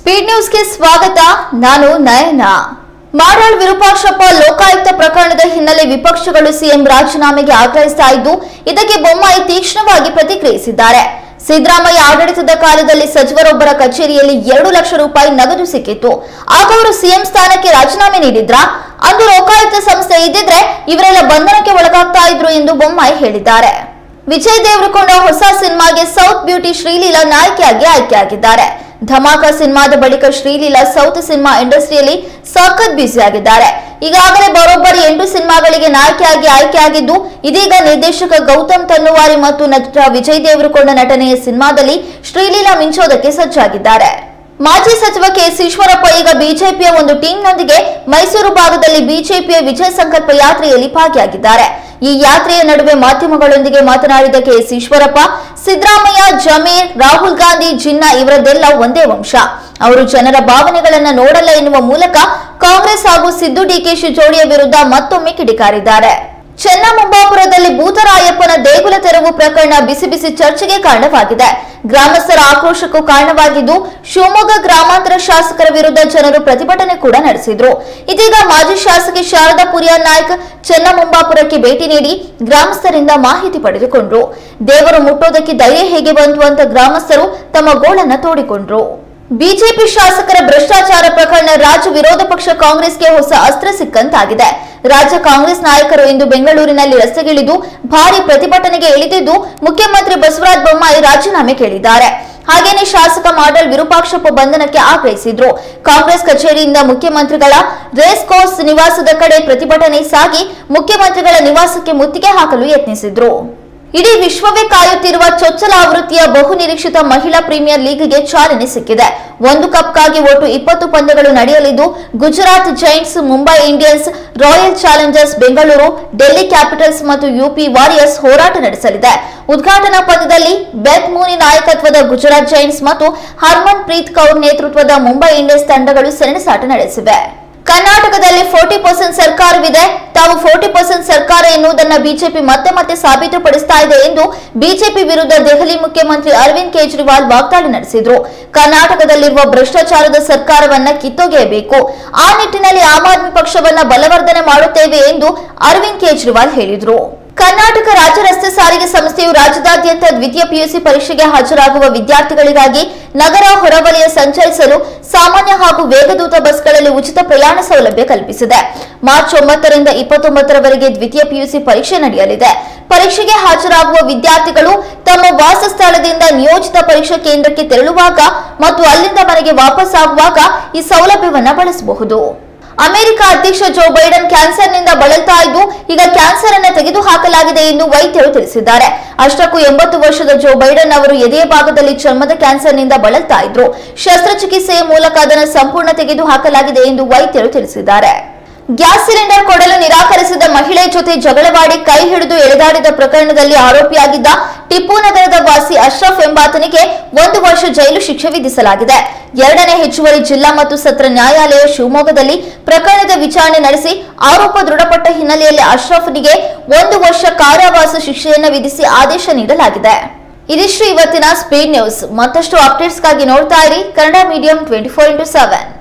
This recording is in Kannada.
ಸ್ಪೀಡ್ ನ್ಯೂಸ್ಗೆ ಸ್ವಾಗತ ನಾನು ನಯನ ಮಾಡಾಳ್ ವಿರೂಪಾಕ್ಷಪ್ಪ ಲೋಕಾಯುಕ್ತ ಪ್ರಕರಣದ ಹಿನ್ನೆಲೆ ವಿಪಕ್ಷಗಳು ಸಿಎಂ ರಾಜೀನಾಮೆಗೆ ಆಗ್ರಹಿಸ್ತಾ ಇದ್ದು ಇದಕ್ಕೆ ಬೊಮ್ಮಾಯಿ ತೀಕ್ಷ್ಣವಾಗಿ ಪ್ರತಿಕ್ರಿಯಿಸಿದ್ದಾರೆ ಸಿದ್ದರಾಮಯ್ಯ ಆಡಳಿತದ ಕಾಲದಲ್ಲಿ ಸಚಿವರೊಬ್ಬರ ಕಚೇರಿಯಲ್ಲಿ ಎರಡು ಲಕ್ಷ ರೂಪಾಯಿ ನಗದು ಸಿಕ್ಕಿತ್ತು ಆಗ ಅವರು ಸಿಎಂ ಸ್ಥಾನಕ್ಕೆ ರಾಜೀನಾಮೆ ನೀಡಿದ್ರ ಅಂದು ಲೋಕಾಯುಕ್ತ ಸಂಸ್ಥೆ ಇದ್ದಿದ್ರೆ ಇವರೆಲ್ಲ ಬಂಧನಕ್ಕೆ ಒಳಗಾಗ್ತಾ ಇದ್ರು ಎಂದು ಬೊಮ್ಮಾಯಿ ಹೇಳಿದ್ದಾರೆ ವಿಜಯ್ ದೇವರಕೊಂಡ ಹೊಸ ಸಿನಿಮಾಗೆ ಸೌತ್ ಬ್ಯೂಟಿ ಶ್ರೀಲೀಲಾ ನಾಯಕಿಯಾಗಿ ಆಯ್ಕೆಯಾಗಿದ್ದಾರೆ ಧಮಾಕ ಸಿನಿಮಾದ ಬಳಿಕ ಶ್ರೀಲೀಲಾ ಸೌತ್ ಸಿನಿಮಾ ಇಂಡಸ್ಟ್ರಿಯಲ್ಲಿ ಸಖತ್ ಬ್ಯುಸಿ ಆಗಿದ್ದಾರೆ ಈಗಾಗಲೇ ಬರೋಬ್ಬರಿ ಎಂಟು ಸಿನಿಮಾಗಳಿಗೆ ನಾಯಕಿಯಾಗಿ ಆಯ್ಕೆಯಾಗಿದ್ದು ಇದೀಗ ನಿರ್ದೇಶಕ ಗೌತಮ್ ತನ್ನುವಾರಿ ಮತ್ತು ನಟ ವಿಜಯ್ ದೇವರಕೊಂಡ ನಟನೆಯ ಸಿನಿಮಾದಲ್ಲಿ ಶ್ರೀಲೀಲಾ ಮಿಂಚೋದಕ್ಕೆ ಸಜ್ಜಾಗಿದ್ದಾರೆ ಮಾಜಿ ಸಚಿವ ಕೆಎಸ್ ಈಶ್ವರಪ್ಪ ಈಗ ಬಿಜೆಪಿಯ ಒಂದು ಟೀಮ್ನೊಂದಿಗೆ ಮೈಸೂರು ಭಾಗದಲ್ಲಿ ಬಿಜೆಪಿಯ ವಿಜಯ ಸಂಕಲ್ಪ ಯಾತ್ರೆಯಲ್ಲಿ ಭಾಗಿಯಾಗಿದ್ದಾರೆ ಈ ಯಾತ್ರೆಯ ನಡುವೆ ಮಾಧ್ಯಮಗಳೊಂದಿಗೆ ಮಾತನಾಡಿದ ಕೆಎಸ್ ಈಶ್ವರಪ್ಪ ಸಿದ್ದರಾಮಯ್ಯ ಜಮೀರ್ ರಾಹುಲ್ ಗಾಂಧಿ ಜಿನ್ನಾ ಇವರದ್ದೆಲ್ಲ ಒಂದೇ ವಂಶ ಅವರು ಜನರ ಭಾವನೆಗಳನ್ನ ನೋಡಲ್ಲ ಎನ್ನುವ ಮೂಲಕ ಕಾಂಗ್ರೆಸ್ ಹಾಗೂ ಸಿದ್ದು ಡಿಕೆಶಿ ಜೋಡಿಯ ವಿರುದ್ಧ ಮತ್ತೊಮ್ಮೆ ಕಿಡಿಕಾರಿದ್ದಾರೆ ಚೆನ್ನಮಂಬಾಪುರದಲ್ಲಿ ಭೂತರಾಯಪ್ಪನ ದೇಗುಲ ತೆರವು ಪ್ರಕರಣ ಬಿಸಿ ಬಿಸಿ ಚರ್ಚೆಗೆ ಕಾರಣವಾಗಿದೆ ಗ್ರಾಮಸ್ಥರ ಆಕ್ರೋಶಕ್ಕೂ ಕಾರಣವಾಗಿದ್ದು ಶಿವಮೊಗ್ಗ ಗ್ರಾಮಾಂತರ ಶಾಸಕರ ವಿರುದ್ಧ ಜನರು ಪ್ರತಿಭಟನೆ ಕೂಡ ನಡೆಸಿದ್ರು ಇದೀಗ ಮಾಜಿ ಶಾಸಕಿ ಶಾರದಾ ಪುರಿಯಾ ನಾಯ್ಕ್ ಚೆನ್ನಮಂಬಾಪುರಕ್ಕೆ ಭೇಟಿ ನೀಡಿ ಗ್ರಾಮಸ್ಥರಿಂದ ಮಾಹಿತಿ ಪಡೆದುಕೊಂಡ್ರು ದೇವರು ಮುಟ್ಟೋದಕ್ಕೆ ಧೈರ್ಯ ಹೇಗೆ ಬಂತು ಅಂತ ಗ್ರಾಮಸ್ಥರು ತಮ್ಮ ಗೋಳನ್ನ ತೋಡಿಕೊಂಡ್ರು ಬಿಜೆಪಿ ಶಾಸಕರ ಭ್ರಷ್ಟಾಚಾರ ಪ್ರಕರಣ ರಾಜ್ಯ ವಿರೋಧ ಪಕ್ಷ ಕಾಂಗ್ರೆಸ್ಗೆ ಹೊಸ ಅಸ್ತ್ರ ಸಿಕ್ಕಂತಾಗಿದೆ ರಾಜ್ಯ ಕಾಂಗ್ರೆಸ್ ನಾಯಕರು ಇಂದು ಬೆಂಗಳೂರಿನಲ್ಲಿ ರಸ್ತೆಗಿಳಿದು ಭಾರಿ ಪ್ರತಿಭಟನೆಗೆ ಇಳಿದಿದ್ದು ಮುಖ್ಯಮಂತ್ರಿ ಬಸವರಾಜ ಬೊಮ್ಮಾಯಿ ರಾಜೀನಾಮೆ ಕೇಳಿದ್ದಾರೆ ಹಾಗೇನೆ ಶಾಸಕ ಮಾಡಲ್ ವಿರೂಪಾಕ್ಷಪ್ಪ ಬಂಧನಕ್ಕೆ ಆಗ್ರಹಿಸಿದ್ರು ಕಾಂಗ್ರೆಸ್ ಕಚೇರಿಯಿಂದ ಮುಖ್ಯಮಂತ್ರಿಗಳ ರೇಸ್ ಕೋರ್ಸ್ ನಿವಾಸದ ಕಡೆ ಪ್ರತಿಭಟನೆ ಸಾಗಿ ಮುಖ್ಯಮಂತ್ರಿಗಳ ನಿವಾಸಕ್ಕೆ ಮುತ್ತಿಗೆ ಹಾಕಲು ಯತ್ನಿಸಿದ್ರು ಇಡೀ ವಿಶ್ವವೇ ಕಾಯುತ್ತಿರುವ ಚೊಚ್ಚಲ ಆವೃತ್ತಿಯ ಬಹುನಿರೀಕ್ಷಿತ ಮಹಿಳಾ ಪ್ರೀಮಿಯರ್ ಲೀಗ್ಗೆ ಚಾಲನೆ ಸಿಕ್ಕಿದೆ ಒಂದು ಕಪ್ಗಾಗಿ ಒಟ್ಟು ಇಪ್ಪತ್ತು ಪಂದ್ಯಗಳು ನಡೆಯಲಿದ್ದು Gujarat Giants Mumbai Indians Royal Challengers Bengaluru Delhi Capitals ಮತ್ತು ಯುಪಿ ವಾರಿಯರ್ಸ್ ಹೋರಾಟ ನಡೆಸಲಿದೆ ಉದ್ಘಾಟನಾ ಪಂದ್ಯದಲ್ಲಿ ಬೆತ್ ಮೂನಿ ನಾಯಕತ್ವದ ಗುಜರಾತ್ ಜೈಂಟ್ಸ್ ಮತ್ತು ಹರ್ಮನ್ ಪ್ರೀತ್ ಕೌರ್ ನೇತೃತ್ವದ ಮುಂಬೈ ಇಂಡಿಯನ್ಸ್ ತಂಡಗಳು ಸೆಣಸಾಟ ನಡೆಸಿವೆ ಕರ್ನಾಟಕದಲ್ಲಿ ಫೋರ್ಟಿ ಪರ್ಸೆಂಟ್ ಸರ್ಕಾರವಿದೆ ತಾವು ಫೋರ್ಟಿ ಪರ್ಸೆಂಟ್ ಸರ್ಕಾರ ಎನ್ನುವುದನ್ನ ಬಿಜೆಪಿ ಮತ್ತೆ ಮತ್ತೆ ಸಾಬೀತುಪಡಿಸ್ತಾ ಇದೆ ಎಂದು ಬಿಜೆಪಿ ವಿರುದ್ಧ ದೆಹಲಿ ಮುಖ್ಯಮಂತ್ರಿ ಅರವಿಂದ್ ಕೇಜ್ರಿವಾಲ್ ವಾಗ್ದಾಳಿ ನಡೆಸಿದ್ರು ಕರ್ನಾಟಕದಲ್ಲಿರುವ ಭ್ರಷ್ಟಾಚಾರದ ಸರ್ಕಾರವನ್ನ ಕಿತ್ತೊಗೆಯಬೇಕು ಆ ನಿಟ್ಟಿನಲ್ಲಿ ಆಮ್ ಆದ್ಮಿ ಪಕ್ಷವನ್ನ ಬಲವರ್ಧನೆ ಮಾಡುತ್ತೇವೆ ಎಂದು ಅರವಿಂದ್ ಕೇಜ್ರಿವಾಲ್ ಹೇಳಿದ್ರು ಕರ್ನಾಟಕ ರಾಜ್ಯ ರಸ್ತೆ ಸಾರಿಗೆ ಸಂಸ್ಥೆಯು ರಾಜ್ಯದಾದ್ಯಂತ ದ್ವಿತೀಯ ಪಿಯುಸಿ ಪರೀಕ್ಷೆಗೆ ಹಾಜರಾಗುವ ವಿದ್ಯಾರ್ಥಿಗಳಿಗಾಗಿ ನಗರ ಹೊರವಲಯ ಸಂಚರಿಸಲು ಸಾಮಾನ್ಯ ಹಾಗೂ ವೇಗದೂತ ಬಸ್ಗಳಲ್ಲಿ ಉಚಿತ ಪ್ರಯಾಣ ಸೌಲಭ್ಯ ಕಲ್ಪಿಸಿದೆ ಮಾರ್ಚ್ ಒಂಬತ್ತರಿಂದ ಇಪ್ಪತ್ತೊಂಬತ್ತರವರೆಗೆ ದ್ವಿತೀಯ ಪಿಯುಸಿ ಪರೀಕ್ಷೆ ನಡೆಯಲಿದೆ ಪರೀಕ್ಷೆಗೆ ಹಾಜರಾಗುವ ವಿದ್ಯಾರ್ಥಿಗಳು ತಮ್ಮ ವಾಸಸ್ಥಳದಿಂದ ನಿಯೋಜಿತ ಪರೀಕ್ಷಾ ಕೇಂದ್ರಕ್ಕೆ ತೆರಳುವಾಗ ಮತ್ತು ಅಲ್ಲಿಂದ ಮನೆಗೆ ವಾಪಸ್ ಆಗುವಾಗ ಈ ಸೌಲಭ್ಯವನ್ನ ಬಳಸಬಹುದು ಅಮೆರಿಕ ಅಧ್ಯಕ್ಷ ಜೋ ಬೈಡನ್ ಕ್ಯಾನ್ಸರ್ನಿಂದ ಬಳಲ್ತಾ ಇದ್ದು ಈಗ ಕ್ಯಾನ್ಸರ್ ಅನ್ನು ತೆಗೆದುಹಾಕಲಾಗಿದೆ ಎಂದು ವೈದ್ಯರು ತಿಳಿಸಿದ್ದಾರೆ ಅಷ್ಟಕ್ಕೂ ಎಂಬತ್ತು ವರ್ಷದ ಜೋ ಬೈಡನ್ ಅವರು ಎದೆಯ ಭಾಗದಲ್ಲಿ ಚರ್ಮದ ಕ್ಯಾನ್ಸರ್ನಿಂದ ಬಳಲ್ತಾ ಇದ್ರು ಶಸ್ತ್ರಚಿಕಿತ್ಸೆಯ ಮೂಲಕ ಅದನ್ನು ಸಂಪೂರ್ಣ ತೆಗೆದುಹಾಕಲಾಗಿದೆ ಎಂದು ವೈದ್ಯರು ತಿಳಿಸಿದ್ದಾರೆ ಗ್ಯಾಸ್ ಸಿಲಿಂಡರ್ ಕೊಡಲು ನಿರಾಕರಿಸಿದ ಮಹಿಳೆ ಜೊತೆ ಜಗಳವಾಡಿ ಕೈ ಹಿಡಿದು ಎಳೆದಾಡಿದ ಪ್ರಕರಣದಲ್ಲಿ ಆರೋಪಿಯಾಗಿದ್ದ ಟಿಪ್ಪು ನಗರದ ವಾಸಿ ಅಶ್ರಫ್ ಎಂಬಾತನಿಗೆ ಒಂದು ವರ್ಷ ಜೈಲು ಶಿಕ್ಷೆ ವಿಧಿಸಲಾಗಿದೆ ಎರಡನೇ ಹೆಚ್ಚುವರಿ ಜಿಲ್ಲಾ ಮತ್ತು ಸತ್ರ ನ್ಯಾಯಾಲಯ ಶಿವಮೊಗ್ಗದಲ್ಲಿ ಪ್ರಕರಣದ ವಿಚಾರಣೆ ನಡೆಸಿ ಆರೋಪ ದೃಢಪಟ್ಟ ಹಿನ್ನೆಲೆಯಲ್ಲಿ ಅಶ್ರಫ್ನಿಗೆ ಒಂದು ವರ್ಷ ಕಾರಾವಾಸ ಶಿಕ್ಷೆಯನ್ನು ವಿಧಿಸಿ ಆದೇಶ ನೀಡಲಾಗಿದೆ ಇದಿಷ್ಟು ಇವತ್ತಿನ ಸ್ಪೀಡ್ ನ್ಯೂಸ್ ಮತ್ತಷ್ಟು ಅಪ್ಡೇಟ್ಸ್ಗಾಗಿ ನೋಡ್ತಾ ಇರಿ Kannada medium twenty four into seven